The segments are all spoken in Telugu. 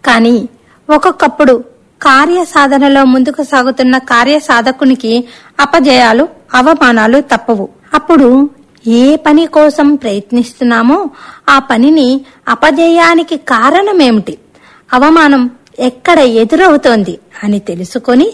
కానీ ఒక్కొక్కప్పుడు కార్య సాధనలో ముందుకు సాగుతున్న కార్య సాధకునికి అపజయాలు అవమానాలు తప్పవు అప్పుడు ఏ పని కోసం ప్రయత్నిస్తున్నామో ఆ పనిని అపజయానికి కారణమేమిటి అవమానం ఎక్కడ ఎదురవుతోంది అని తెలుసుకొని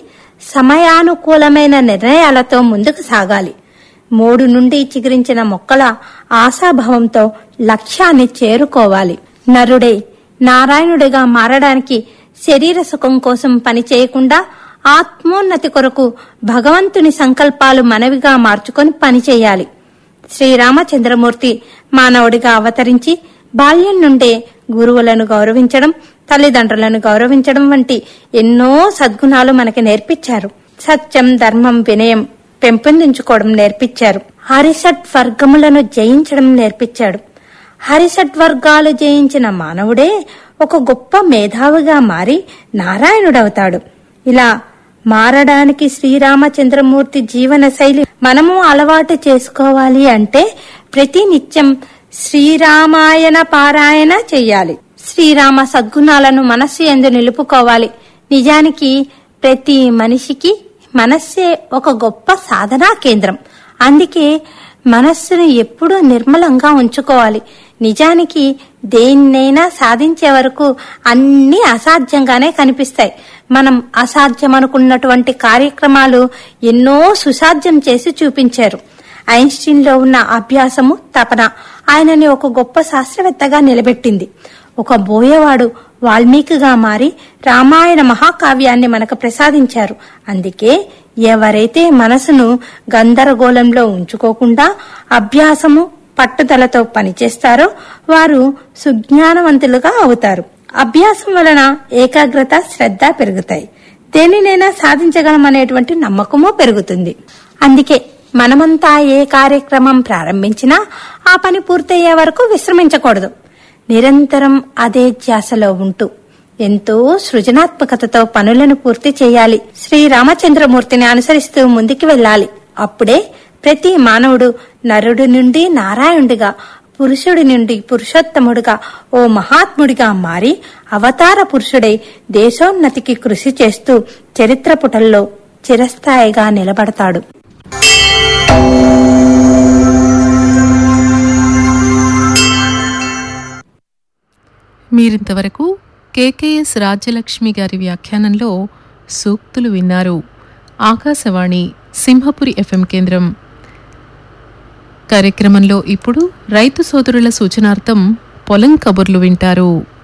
సమయానుకూలమైన నిర్ణయాలతో ముందుకు సాగాలి మూడు నుండి చిగురించిన మొక్కల ఆశాభావంతో లక్ష్యాన్ని చేరుకోవాలి నరుడే నారాయణుడిగా మారడానికి శరీర సుఖం కోసం పని చేయకుండా ఆత్మోన్నతి కొరకు భగవంతుని సంకల్పాలు మనవిగా మార్చుకొని పనిచేయాలి శ్రీరామచంద్రమూర్తి మానవుడిగా అవతరించి బాల్యం నుండే గురువులను గౌరవించడం తల్లిదండ్రులను గౌరవించడం వంటి ఎన్నో సద్గుణాలు మనకి నేర్పించారు సత్యం ధర్మం వినయం పెంపొందించుకోవడం నేర్పించారు హరిషట్ వర్గములను జయించడం నేర్పించాడు హరిషట్ వర్గాలు జయించిన మానవుడే ఒక గొప్ప మేధావిగా మారి నారాయణుడవుతాడు ఇలా మారడానికి శ్రీరామచంద్రమూర్తి జీవన శైలి మనము అలవాటు చేసుకోవాలి అంటే ప్రతి నిత్యం శ్రీరామాయణ పారాయణ చెయ్యాలి శ్రీరామ సద్గుణాలను మనస్సు ఎందు నిలుపుకోవాలి నిజానికి ప్రతి మనిషికి మనస్సే ఒక గొప్ప సాధనా కేంద్రం అందుకే మనస్సును ఎప్పుడూ నిర్మలంగా ఉంచుకోవాలి నిజానికి దేన్నైనా సాధించే వరకు అన్నీ అసాధ్యంగానే కనిపిస్తాయి మనం అసాధ్యం అనుకున్నటువంటి కార్యక్రమాలు ఎన్నో సుసాధ్యం చేసి చూపించారు ఐన్స్టీన్ లో ఉన్న అభ్యాసము తపన ఆయనని ఒక గొప్ప శాస్త్రవేత్తగా నిలబెట్టింది ఒక బోయవాడు వాల్మీకిగా మారి రామాయణ మహాకావ్యాన్ని మనకు ప్రసాదించారు అందుకే ఎవరైతే మనసును గందరగోళంలో ఉంచుకోకుండా అభ్యాసము పట్టుదలతో పనిచేస్తారో వారు సుజ్ఞానవంతులుగా అవుతారు అభ్యాసం వలన ఏకాగ్రత శ్రద్ధ పెరుగుతాయి దేనినైనా సాధించగలమనేటువంటి నమ్మకము పెరుగుతుంది అందుకే మనమంతా ఏ కార్యక్రమం ప్రారంభించినా ఆ పని పూర్తయ్యే వరకు విశ్రమించకూడదు నిరంతరం అదే ధ్యాసలో ఉంటూ ఎంతో సృజనాత్మకతతో పనులను పూర్తి చేయాలి శ్రీరామచంద్రమూర్తిని అనుసరిస్తూ ముందుకు వెళ్ళాలి అప్పుడే ప్రతి మానవుడు నరుడి నుండి నారాయణుడిగా పురుషుడి నుండి పురుషోత్తముడిగా ఓ మహాత్ముడిగా మారి అవతార పురుషుడై దేశోన్నతికి కృషి చేస్తూ చరిత్ర పుటల్లో చిరస్థాయిగా నిలబడతాడు మీరింతవరకు కేకేఎస్ రాజ్యలక్ష్మి గారి వ్యాఖ్యానంలో సూక్తులు విన్నారు ఆకాశవాణి సింహపురి ఎఫ్ఎం కేంద్రం కార్యక్రమంలో ఇప్పుడు రైతు సోదరుల సూచనార్థం పొలం కబుర్లు వింటారు